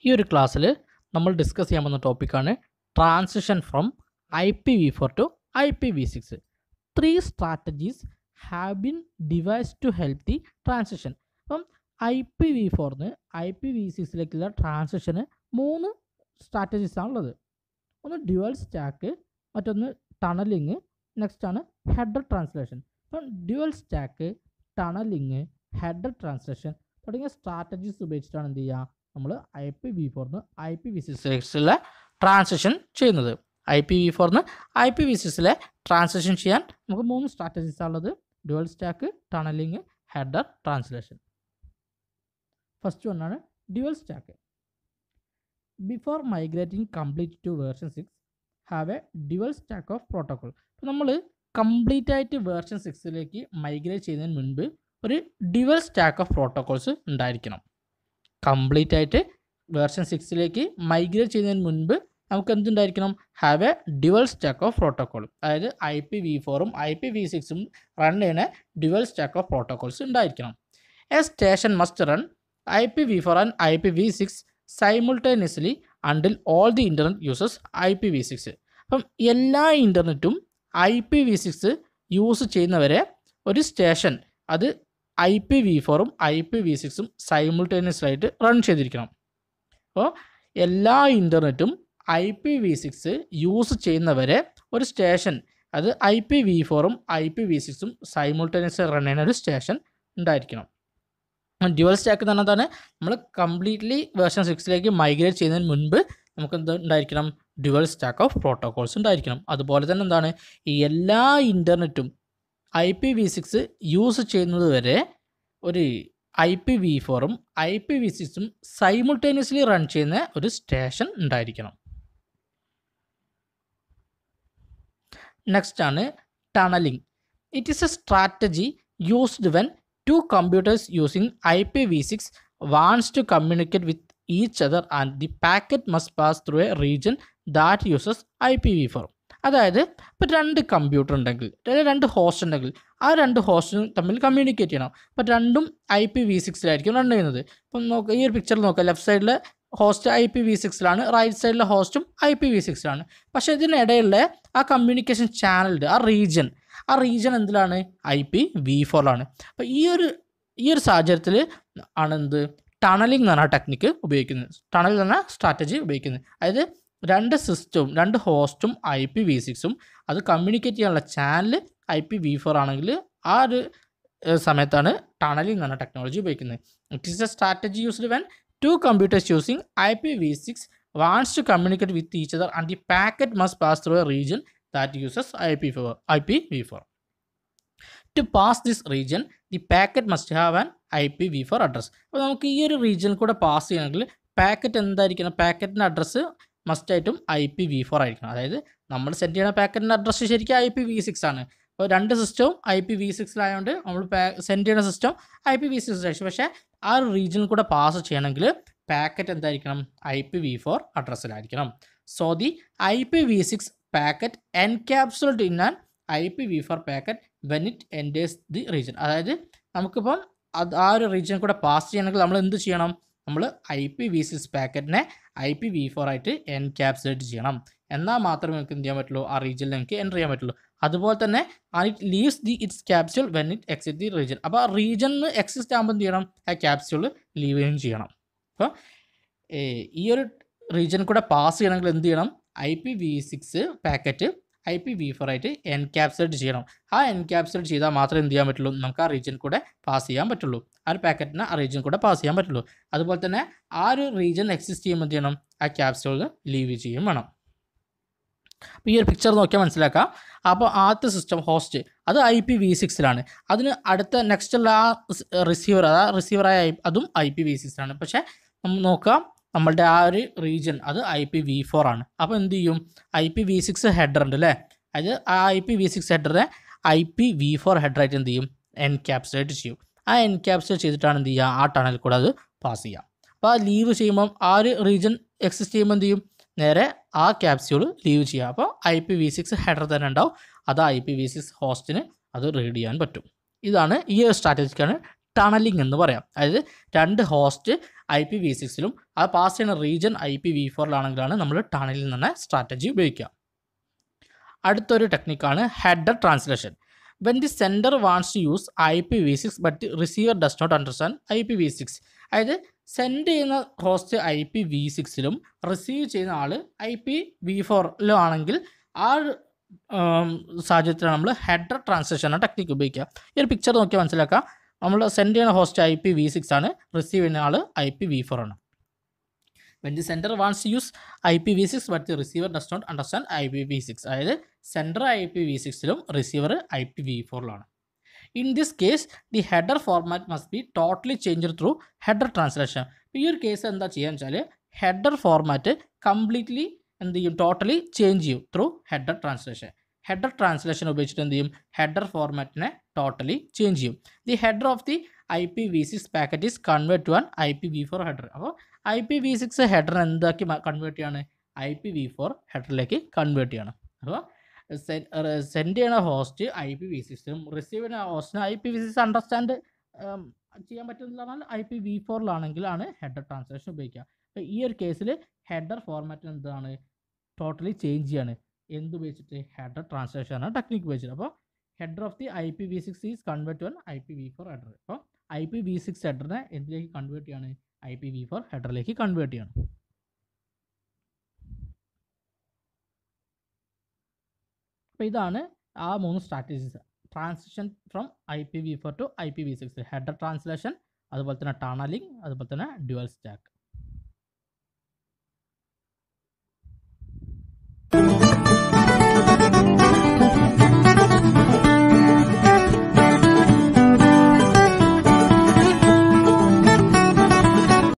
ഈ ഒരു ക്ലാസ്സിൽ നമ്മൾ ഡിസ്കസ് ചെയ്യാൻ പോകുന്ന ടോപ്പിക്കാണ് transition from I P V four to I P V six three strategies have been devised to help the transition അപ്പം ഐ പി വി ഫോറിന് ഐ പി വി സിക്സിലേക്കുള്ള ട്രാൻസിഷന് മൂന്ന് സ്ട്രാറ്റജീസ് ആണുള്ളത് ഒന്ന് ഡ്യുവൽ സ്റ്റാക്ക് മറ്റൊന്ന് ടണലിങ് നെക്സ്റ്റ് ആണ് header translation അപ്പം dual stack tunneling header translation തുടങ്ങിയ സ്ട്രാറ്റജീസ് ഉപയോഗിച്ചിട്ടാണ് എന്ത് ചെയ്യുക നമ്മൾ ഐ പി വി ഫോറിന് ഐ പി വി സിക്സിലെ ട്രാൻസിഷൻ ചെയ്യുന്നത് ഐ പി വി ഫോറിന് ഐ പി വി സിക്സിലെ ട്രാൻസിഷൻ ചെയ്യാൻ നമുക്ക് മൂന്ന് സ്ട്രാറ്റജീസ് ഉള്ളത് dual stack tunneling header translation first വണ്ണാണ് dual stack before migrating complete to version six have a dual stack of protocol അപ്പോൾ നമ്മൾ കംപ്ലീറ്റ് ആയിട്ട് വേർഷൻ സിക്സിലേക്ക് മൈഗ്രേറ്റ് ചെയ്യുന്നതിന് മുൻപ് ഒരു ഡ്യുവൽ സ്റ്റാക്ക് ഓഫ് പ്രോട്ടോകോൾസ് ഉണ്ടായിരിക്കണം കംപ്ലീറ്റ് ആയിട്ട് വേർഷൻ സിക്സിലേക്ക് മൈഗ്രേറ്റ് ചെയ്യുന്നതിന് മുൻപ് നമുക്ക് എന്തുണ്ടായിരിക്കണം have a dual stack of protocol അതായത് ഐ പി വി ഫോറും ഐ പി വി സിക്സും റൺ ചെയ്യുന്ന ഡ്യുവൽ സ്റ്റാക്ക് ഓഫ് പ്രോട്ടോകോൾസ് ഉണ്ടായിരിക്കണം a station must run I P V four and I P V six simultaneously until all the internet uses I P V six അപ്പം എല്ലാ ഇൻ്റർനെറ്റും I P V six use ചെയ്യുന്നവരെ ഒരു station അത് I P V ഫോറും I P V സിക്സും simultaneous ആയിട്ട് run ചെയ്തിരിക്കണം അപ്പോൾ എല്ലാ ഇൻ്റർനെറ്റും I P V six use ചെയ്യുന്നവരെ ഒരു സ്റ്റേഷൻ അത് ഐ പി വി ഫോറും ഐ പി വി സിക്സും സൈമുൾട്ടേനിയസ് റൺ ചെയ്യുന്ന ഒരു സ്റ്റേഷൻ ഉണ്ടായിരിക്കണം ഡ്യുവൽ സ്റ്റാക്ക് എന്ന് പറഞ്ഞതാണ് നമ്മൾ കംപ്ലീറ്റ്ലി വേർഷൻ സിക്സിലേക്ക് മൈഗ്രേറ്റ് ചെയ്യുന്നതിന് മുൻപ് നമുക്ക് എന്ത് ഉണ്ടായിരിക്കണം ഡ്യുവൽ സ്റ്റാക്ക് ഓഫ് പ്രോട്ടോകോൾസ് ഉണ്ടായിരിക്കണം അതുപോലെ തന്നെ എന്താണ് ഈ എല്ലാ ഇൻ്റർനെറ്റും I P V six use ചെയ്യുന്നത് വരെ ഒരു ഐ പി വി ഫോറും ഐ പി വി സിക്സും സൈമുൾട്ടേനിയസ്ലി റൺ ചെയ്യുന്ന ഒരു സ്റ്റേഷൻ ഉണ്ടായിരിക്കണം നെക്സ്റ്റ് ആണ് tunneling it is a strategy used when two computers using I P V six wants to communicate with each other and the packet must pass through a region that uses I P V four അതായത് ഇപ്പോൾ രണ്ട് computer ഉണ്ടെങ്കിൽ അല്ലെങ്കിൽ രണ്ട് host ഉണ്ടെങ്കിൽ ആ രണ്ട് ഹോസ്റ്റും തമ്മിൽ കമ്മ്യൂണിക്കേറ്റ് ചെയ്യണം അപ്പോൾ രണ്ടും ഐ പി വി സിക്സിലായിരിക്കും റൺ ചെയ്യുന്നത് ഇപ്പം നോക്കുക ഈ ഒരു പിക്ചറിൽ നോക്കുക ലെഫ്റ്റ് സൈഡിൽ ഹോസ്റ്റ് ഐ പി വി സിക്സിലാണ് റൈറ്റ് സൈഡിലെ ഹോസ്റ്റും ഐ പി വി സിക്സിലാണ് പക്ഷേ ഇതിനിടയിലുള്ള ആ കമ്മ്യൂണിക്കേഷൻ ചാനലുണ്ട് ആ റീജിയൻ ആ റീജിയൻ എന്തിലാണ് ഐ പി വി ഫോറിലാണ് അപ്പോൾ ഈ ഒരു ഈ ഒരു സാഹചര്യത്തിൽ ആണ് എന്ത് ടണലിംഗ് എന്ന് പറഞ്ഞ ടെക്നിക്ക് ഉപയോഗിക്കുന്നത് ടണൽ എന്ന് പറഞ്ഞ സ്ട്രാറ്റജി ഉപയോഗിക്കുന്നത് അതായത് രണ്ട് സിസ്റ്റവും രണ്ട് ഹോസ്റ്റും ഐ പി വി സിക്സും അത് കമ്മ്യൂണിക്കേറ്റ് ചെയ്യാനുള്ള channel I P V four ആണെങ്കിൽ ആ ഒരു ഏഹ്, സമയത്താണ് ടണലിംഗ് എന്ന ടെക്നോളജി ഉപയോഗിക്കുന്നത് it is a strategy used when two computers using I P V six wants to communicate with each other and the packet must pass through a region that uses I P four I P V four to pass this region the packet must have an I P V four address അപ്പോൾ നമുക്ക് ഈ ഒരു റീജിയനിൽ കൂടെ pass ചെയ്യണമെങ്കിൽ packet എന്തായിരിക്കണം പാക്കറ്റിൻ്റെ address മസ്റ്റായിട്ടും ഐ പി വി ഫോർ ആയിരിക്കണം അതായത് നമ്മൾ സെൻഡ് ചെയ്യുന്ന പാക്കറ്റിൻ്റെ അഡ്രസ്സ് ശരിക്കും ഐ പി വി സിക്സ് ആണ് അപ്പോൾ രണ്ട് സിസ്റ്റവും ഐ പി വി സിക്സിലായതുകൊണ്ട് നമ്മൾ സെൻഡ് ചെയ്യുന്ന system I P V six ആയിരിക്കും പക്ഷേ ആ ഒരു റീജിയനിൽ കൂടെ പാസ് ചെയ്യണമെങ്കിൽ പാക്കറ്റ് എന്തായിരിക്കണം ഐ പി വി ഫോർ അഡ്രസ്സിലായിരിക്കണം so the I P V six packet encapsulated in an I P V four packet when it enters the region അതായത് നമുക്കിപ്പം അത് ആ ഒരു റീജിയൻ കൂടെ പാസ് ചെയ്യണമെങ്കിൽ നമ്മൾ എന്ത് ചെയ്യണം നമ്മൾ ഐ പി വി സിക്സ് പാക്കറ്റിനെ ഐ പി വി ഫോർ ആയിട്ട് എൻക്യാപ്സുലേറ്റ് ചെയ്യണം എന്നാൽ മാത്രമേ നമുക്ക് എന്ത് ചെയ്യാൻ പറ്റുള്ളൂ ആ റീജിയനിൽ നമുക്ക് എൻ്റർ ചെയ്യാൻ പറ്റുള്ളൂ അതുപോലെ തന്നെ it leaves the its capsule when it exit the region അപ്പോൾ ആ റീജിയനിൽ എക്സിസ്റ്റ് ആകുമ്പോൾ എന്ത് ചെയ്യണം ആ ക്യാപ്സ്യൂൾ ലീവ് ചെയ്യുകയും ചെയ്യണം അപ്പോൾ ഈ ഒരു റീജിയൻ കൂടെ പാസ് ചെയ്യണമെങ്കിൽ എന്ത് ചെയ്യണം I P V six packet I P V four ആയിട്ട് എൻക്യാപ്സുലേറ്റ് ചെയ്യണം ആ എൻക്യാപ്സുലേറ്റ് ചെയ്താൽ മാത്രമേ എന്ത് ചെയ്യാൻ പറ്റുള്ളൂ നമുക്ക് ആ റീജിയൻ കൂടെ പാസ് ചെയ്യാൻ പറ്റുള്ളൂ ആ ഒരു പാക്കറ്റിന് ആ റീജിയൻ കൂടെ പാസ് ചെയ്യാൻ പറ്റുള്ളൂ അതുപോലെ തന്നെ ആ ഒരു റീജിയൻ എക്സിസ്റ്റ് ചെയ്യുമ്പോൾ എന്ത് ചെയ്യണം ആ ക്യാപ്സ്യൂൾ ലീവ് ചെയ്യും വേണം അപ്പോൾ ഈ ഒരു പിക്ചർ നോക്കിയാൽ മനസ്സിലാക്കാം അപ്പോൾ ആദ്യത്തെ സിസ്റ്റം ഹോസ്റ്റ് അത് ഐ പി വി സിക്സിലാണ് അതിന് അടുത്ത നെക്സ്റ്റ് ഉള്ള ആ റിസീവർ ആ റിസീവറായ അതും ഐ പി വി സിക്സിലാണ് പക്ഷേ നമ്മൾ നോക്കാം നമ്മളുടെ ആ ഒരു റീജിയൻ അത് ഐ പി വി ഫോർ ആണ് അപ്പോൾ എന്ത് ചെയ്യും I P V six header ഉണ്ട് അല്ലേ അത് ആ ഐ പി വി സിക്സ് ഹെഡറിനെ ഐ പി വി ഫോർ ഹെഡറായിട്ട് എന്ത് ചെയ്യും എൻക്യാപ്സുലേറ്റ് ചെയ്യും ആ എൻക്യാപ്സുലേറ്റ് ചെയ്തിട്ടാണ് എന്ത് ചെയ്യുക ആ ടണലിൽ കൂടെ അത് പാസ് ചെയ്യുക അപ്പോൾ ആ ലീവ് ചെയ്യുമ്പം ആ ഒരു റീജിയൻ എക്സിസ്റ്റ് ചെയ്യുമ്പോൾ എന്ത് ചെയ്യും നേരെ ആ ക്യാപ്സ്യൂൾ ലീവ് ചെയ്യുക അപ്പോൾ I P V six header തന്നെ ഉണ്ടാവും അത് ഐ പി വി സിക്സ് ഹോസ്റ്റിന് അത് റീഡ് ചെയ്യാൻ പറ്റും ഇതാണ് ഈ ഒരു സ്ട്രാറ്റജിക്കാണ് ടണലിംഗ് എന്ന് പറയാം അതായത് രണ്ട് ഹോസ്റ്റ് ഐ പി വി സിക്സിലും അത് പാസ് ചെയ്യുന്ന റീജിയൻ ഐ പി വി ഫോറിലാണെങ്കിലാണ് നമ്മൾ ടണലിൽ നിന്ന് സ്ട്രാറ്റജി ഉപയോഗിക്കുക അടുത്തൊരു ടെക്നിക്കാണ് header translation when the sender wants to use I P V six but receiver does not understand I P V six അതായത് സെൻഡ് ചെയ്യുന്ന ഹോസ്റ്റ് ഐ പി വി സിക്സിലും റിസീവ് ചെയ്യുന്ന ആൾ ഐ പി വി ഫോറിലും ആണെങ്കിൽ ആ ഉം, സാഹചര്യത്തിൽ നമ്മൾ ഹെഡർ ട്രാൻസ്ലേഷൻ എന്ന ടെക്നിക്ക് ഉപയോഗിക്കുക ഈ ഒരു പിക്ചർ നോക്കിയാൽ മനസ്സിലാക്കാം നമ്മൾ സെൻഡ് ചെയ്യുന്ന host I P V six ആണ് റിസീവ് ചെയ്യുന്ന ആൾ ഐ പി വി ഫോർ ആണ് when the sender wants to use I P V six but the receiver does not understand I P V six അതായത് sender I P V സിക്സിലും receiver I P V ഫോറിലാണ് in this case the header format must be totally change through header translation ഈ ഒരു case എന്താ ചെയ്യാന്ന് വെച്ചാൽ header format completely എന്ത് ചെയ്യും ടോട്ടലി ചേഞ്ച് ചെയ്യും through header translation header translation ഉപയോഗിച്ചിട്ട് എന്ത് ചെയ്യും ഹെഡർ ഫോർമാറ്റിനെ ടോട്ടലി ചേഞ്ച് ചെയ്യും the header of the I P V six packet is convert to an I P V four header അപ്പോൾ I P V six ഹെഡറിനെ എന്താക്കി convert ചെയ്യാണ് I P V ഫോർ ഹെഡറിലേക്ക് കൺവേർട്ട് ചെയ്യണം അപ്പോൾ സെൻഡ് ചെയ്യണ ഹോസ്റ്റ് ഐ പി വി സിക്സിലും റിസീവ് ചെയ്യുന്ന ഹോസ്റ്റിന് I P V six understand ചെയ്യാൻ പറ്റുന്നില്ല ഐ പി വി ഫോറിലാണെങ്കിലാണ് ഹെഡർ ട്രാൻസ്ലേഷൻ ഉപയോഗിക്കുക അപ്പോൾ ഈ ഒരു കേസിൽ ഹെഡർ ഫോർമാറ്റ് എന്താണ് ടോട്ടലി ചേഞ്ച് ചെയ്യാണ് എന്ത് ഉപയോഗിച്ചിട്ട് ഹെഡർ ട്രാൻസ്ലേഷൻ ആണ് ടെക്നിക്ക് ഉപയോഗിച്ചിട്ട് അപ്പോൾ header of the I P V six is convert to I P V four header അപ്പോൾ ഐ പി വി സിക്സ് ഹെഡറിനെ എന്തിലേക്ക് കൺവേർട്ട് ചെയ്യാണ് ഐ പി വി ഫോർ ഹെഡറിലേക്ക് കൺവേർട്ട് ചെയ്യണം അപ്പോൾ ഇതാണ് ആ മൂന്ന് strategies transition from I P V four to I P V six header translation അതുപോലെ തന്നെ ടണലിംഗ് അതുപോലെ തന്നെ ഡ്യുവൽ സ്റ്റാക്ക്